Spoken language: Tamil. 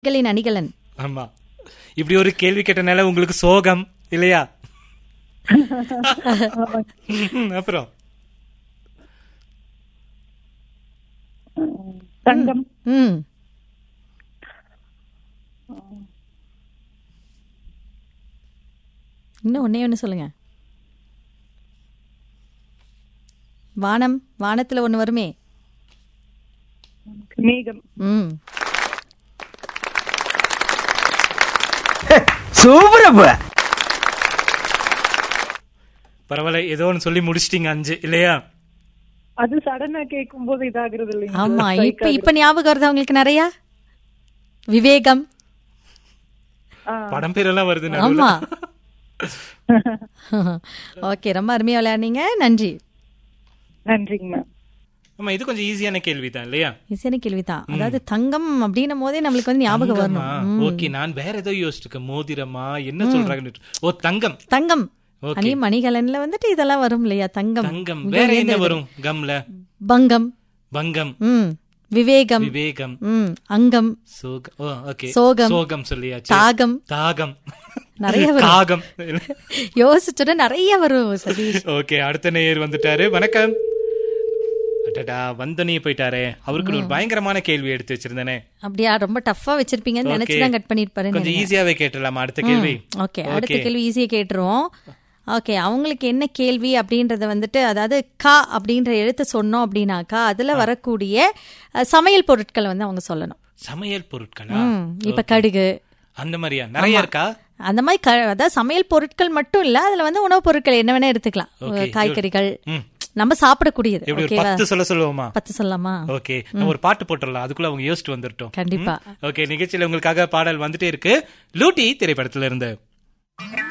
சிக்கலின் அணிகலன் ஆமா இப்படி ஒரு கேள்வி கேட்டனால உங்களுக்கு சோகம் இல்லையா அப்புறம் தங்கம் ம் இன்னும் ஒன்னே ஒன்று சொல்லுங்க வானம் வானத்துல ஒண்ணு வருமே மேகம் ம் சூப்பரப்பா பரவாயில்ல ஏதோ ஒன்று சொல்லி முடிச்சிட்டீங்க அஞ்சு இல்லையா அது சடனா கேட்கும் போது இதாகிறது இல்லைங்க ஆமா இப்ப இப்ப ஞாபகம் வருதா உங்களுக்கு நிறைய விவேகம் படம் பேரெல்லாம் வருது நடுவுல. ஆமா ஓகே ரொம்ப அருமையா விளையாடுனீங்க நன்றி நன்றிங்க மேம் ஆமா இது கொஞ்சம் ஈஸியான கேள்வி தான் இல்லையா இசைன கேள்விதான் அதாவது தங்கம் அப்படின்னும் போதே நம்மளுக்கு வந்து ஞாபகம் வரணும் ஓகே நான் வேற ஏதோ யோசிச்சிருக்கேன் மோதிரமா என்ன சொல்றாங்கன்னு ஓ தங்கம் தங்கம் Okay. அணி மணிகலன்ல வந்துட்டு இதெல்லாம் வரும் இல்லையா தங்கம் தங்கம் இங்க வேற இருந்து என்ன இது. வரும் கம்ல பங்கம் பங்கம் ம் விவேகம் விவேகம் ம் அங்கம் சோகம் ஓ ஓகே சோகம். சோகம் சொல்லியாச்சு தாகம் தாகம் நிறைய வரும் காகம் யோசிச்சுட்டு நிறைய வரும் சதீஷ் ஓகே அடுத்த நேயர் வந்துட்டாரு வணக்கம் அடடா வந்தனியே போயிட்டாரே அவருக்கு ஒரு பயங்கரமான கேள்வி எடுத்து வச்சிருந்தேனே அப்படியா ரொம்ப டஃப்பா வச்சிருப்பீங்கன்னு நினைச்சுதான் கட் பண்ணிருப்பாரு கொஞ்சம் ஈஸியாவே கேட்டலாமா அடுத்த கேள்வி ஓகே அடுத்த கேள்வி ஈஸியா கேட்டுருவோம் ஓகே அவங்களுக்கு என்ன கேள்வி அப்படின்றத வந்துட்டு அதாவது கா அப்படின்ற எழுத்து சொன்னோம் அப்படின்னாக்கா அதுல வரக்கூடிய அஹ், சமையல் பொருட்களை வந்து அவங்க சொல்லணும் சமையல் பொருட்களா ம், இப்ப கடுகு அந்த மாதிரியா நிறைய இருக்கா அந்த மாதிரி க அதாவது சமையல் பொருட்கள் மட்டும் இல்ல அதுல வந்து உணவுப் பொருட்கள் என்ன வேணா எடுத்துக்கலாம் Okay, காய்கறிகள் ம். நம்ம சாப்பிடக்கூடியது எப்படி ஒரு ஓகேவா பத்து சொல்ல சொல்லுவோமா பத்து சொல்லலாமா ஓகே நம்ம ஒரு பாட்டு போட்டுடலாம் அதுக்குள்ள அவங்க யோசிச்சுட்டு வந்துட்டோம் கண்டிப்பா ஓகே நிகழ்ச்சியில உங்களுக்காக பாடல் வந்துட்டே இருக்கு லூட்டி திரைப்படத்துல இருந்து